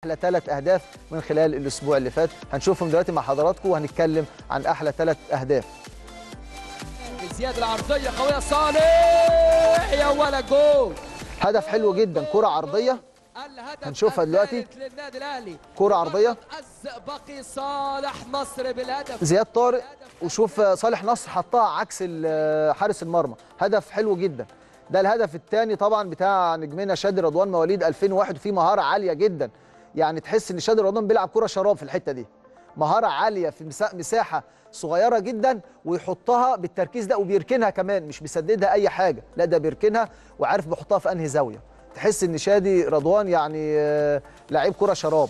احلى ثلاث اهداف من خلال الاسبوع اللي فات هنشوفهم دلوقتي مع حضراتكم وهنتكلم عن احلى ثلاث اهداف زياد العرضيه قويه صالح يا ولا جول هدف حلو جدا كره عرضيه الهدف هنشوفها دلوقتي. الثالث للنادي الاهلي كرة عرضية. الزئبقي صالح مصر بالهدف زياد طارق وشوف صالح نصر حطها عكس ال- حارس المرمى هدف حلو جدا ده الهدف الثاني طبعا بتاع نجمنا شادي رضوان مواليد 2001 وفيه مهاره عاليه جدا يعني تحس ان شادي رضوان بيلعب كره شراب في الحته دي مهاره عاليه في مسا- مساحه صغيره جدا ويحطها بالتركيز ده وبيركنها كمان مش بيسددها اي حاجه لا ده بيركنها وعارف بيحطها في انهي زاويه تحس ان شادي رضوان يعني آه، لعيب كره شراب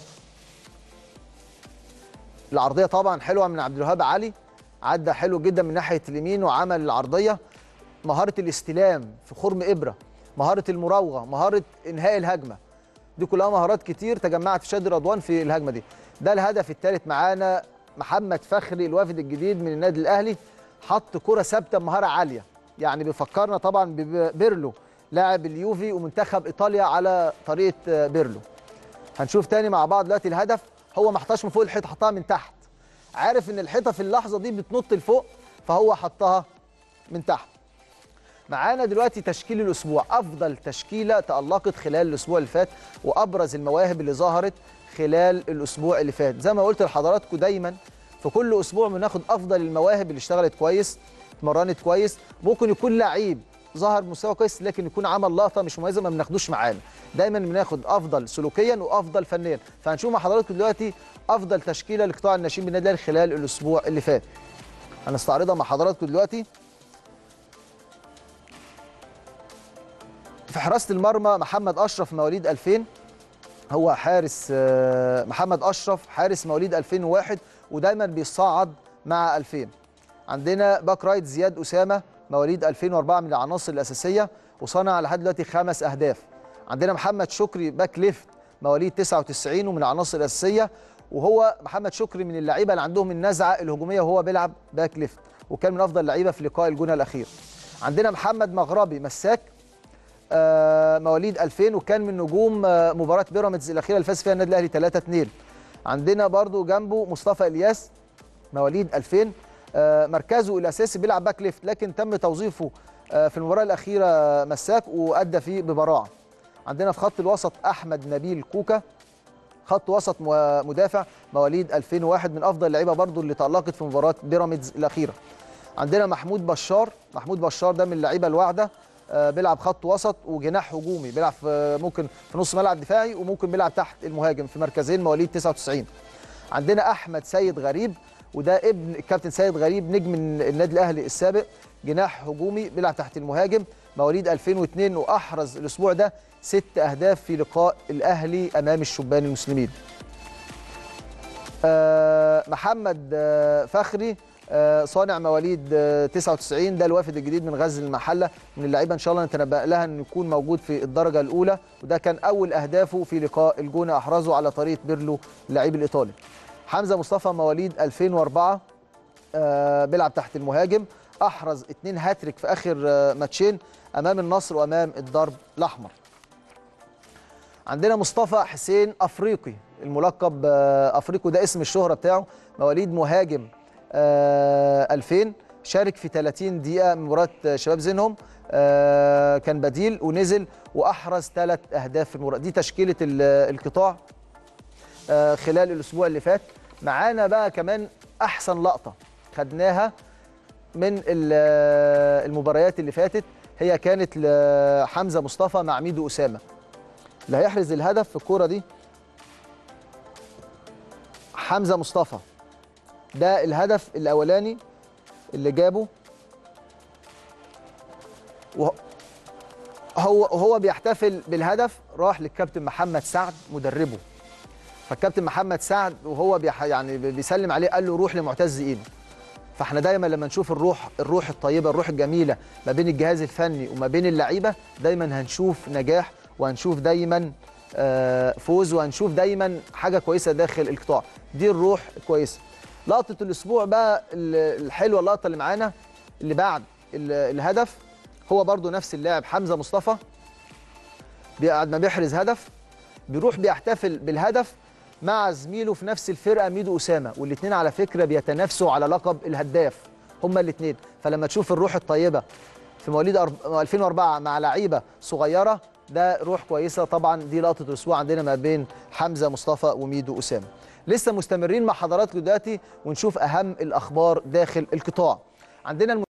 العرضيه طبعا حلوه من عبد الوهاب علي عدى حلو جدا من ناحيه اليمين وعمل العرضيه مهاره الاستلام في خرم ابره مهاره المراوغه مهاره انهاء الهجمه دي كلها مهارات كتير تجمعت في شادي رضوان في الهجمه دي ده الهدف الثالث معانا محمد فخري الوافد الجديد من النادي الاهلي حط كره ثابته بمهاره عاليه يعني بيفكرنا طبعا ببيرلو لاعب اليوفي ومنتخب ايطاليا على طريقه آه، بيرلو هنشوف تاني مع بعض دلوقتي الهدف هو ما حطهاش من فوق الحيطه حطها من تحت عارف ان الحيطه في اللحظه دي بتنط لفوق فهو حطها من تحت معانا دلوقتي تشكيل الاسبوع افضل تشكيله تالقت خلال الاسبوع اللي فات وابرز المواهب اللي ظهرت خلال الاسبوع اللي فات زي ما قلت لحضراتكم دايما في كل اسبوع بناخد افضل المواهب اللي اشتغلت كويس اتمرنت كويس ممكن يكون لعيب ظهر بمستوى كويس لكن يكون عمل لقطه مش مميزه ما بناخدوش معانا دايما بناخد افضل سلوكيا وافضل فنيا فهنشوف مع حضراتكم دلوقتي افضل تشكيله لقطاع الناشئين بالنادي الاهلي خلال الاسبوع اللي فات هنستعرضها مع حضراتكم دلوقتي في حراسه المرمى محمد اشرف مواليد 2000 هو حارس آه، محمد اشرف حارس مواليد 2001 ودايما بيصعد مع 2000 عندنا باك رايت زياد اسامه مواليد 2004 من العناصر الاساسيه وصنع لحد دلوقتي خمس اهداف عندنا محمد شكري باك ليفت مواليد 99 ومن العناصر الاساسيه وهو محمد شكري من اللعيبه اللي عندهم النزعه الهجوميه وهو بيلعب باك ليفت وكان من افضل اللعيبه في لقاء الجونه الاخير عندنا محمد مغربي مساك آه، مواليد 2000 وكان من نجوم آه، مباراه بيراميدز الاخيره اللي فاز فيها النادي الاهلي 3 2 عندنا برضو جنبه مصطفى الياس مواليد 2000 آه، مركزه الاساسي بيلعب باك ليفت لكن تم توظيفه آه، في المباراه الاخيره مساك وادى فيه ببراعه عندنا في خط الوسط احمد نبيل كوكا خط وسط م- مدافع مواليد 2001 من افضل اللعيبه برضو اللي تالقت في مباراه بيراميدز الاخيره عندنا محمود بشار محمود بشار ده من اللعيبه الواعده آه، بيلعب خط وسط وجناح هجومي بيلعب في ممكن في نص ملعب دفاعي وممكن بيلعب تحت المهاجم في مركزين مواليد 99 عندنا احمد سيد غريب وده ابن الكابتن سيد غريب نجم النادي الاهلي السابق جناح هجومي بيلعب تحت المهاجم مواليد 2002 واحرز الاسبوع ده ست اهداف في لقاء الاهلي امام الشبان المسلمين آه، محمد آه، فخري آه، صانع مواليد آه، 99 ده الوافد الجديد من غزل المحله من اللعيبه ان شاء الله نتنبأ لها انه يكون موجود في الدرجه الاولى وده كان اول اهدافه في لقاء الجونه احرزه على طريقه بيرلو اللعيب الايطالي حمزه مصطفى مواليد 2004 آه، بيلعب تحت المهاجم احرز اتنين هاتريك في اخر آه، ماتشين امام النصر وامام الدرب الاحمر عندنا مصطفى حسين افريقي الملقب آه، افريقي ده اسم الشهره بتاعه مواليد مهاجم آه، 2000 شارك في 30 دقيقه من مباراه آه، شباب زينهم آه، كان بديل ونزل واحرز ثلاث اهداف في المباراه دي تشكيله ال- القطاع آه، خلال الاسبوع اللي فات معانا بقى كمان احسن لقطه خدناها من ال- آه، المباريات اللي فاتت هي كانت لحمزه مصطفى مع ميدو اسامه اللي هيحرز الهدف في الكوره دي حمزه مصطفى ده الهدف الاولاني اللي جابه وه- هو هو بيحتفل بالهدف راح للكابتن محمد سعد مدربه فالكابتن محمد سعد وهو بيح يعني بيسلم عليه قال له روح لمعتز اينو فاحنا دايما لما نشوف الروح الروح الطيبه الروح الجميله ما بين الجهاز الفني وما بين اللعيبه دايما هنشوف نجاح وهنشوف دايما آه، فوز وهنشوف دايما حاجه كويسه داخل القطاع دي الروح كويسه لقطه الاسبوع بقى ال- الحلوه اللقطه اللي معانا اللي بعد ال- الهدف هو برضو نفس اللاعب حمزه مصطفى بعد ما بيحرز هدف بيروح بيحتفل بالهدف مع زميله في نفس الفرقه ميدو اسامه والاثنين على فكره بيتنافسوا على لقب الهداف هما الاثنين فلما تشوف الروح الطيبه في مواليد أرب- 2004 مع لعيبه صغيره ده روح كويسه طبعا دي لقطه الاسبوع عندنا ما بين حمزه مصطفى وميدو اسامه لسه مستمرين مع حضراتكم دلوقتي ونشوف اهم الاخبار داخل القطاع عندنا الم...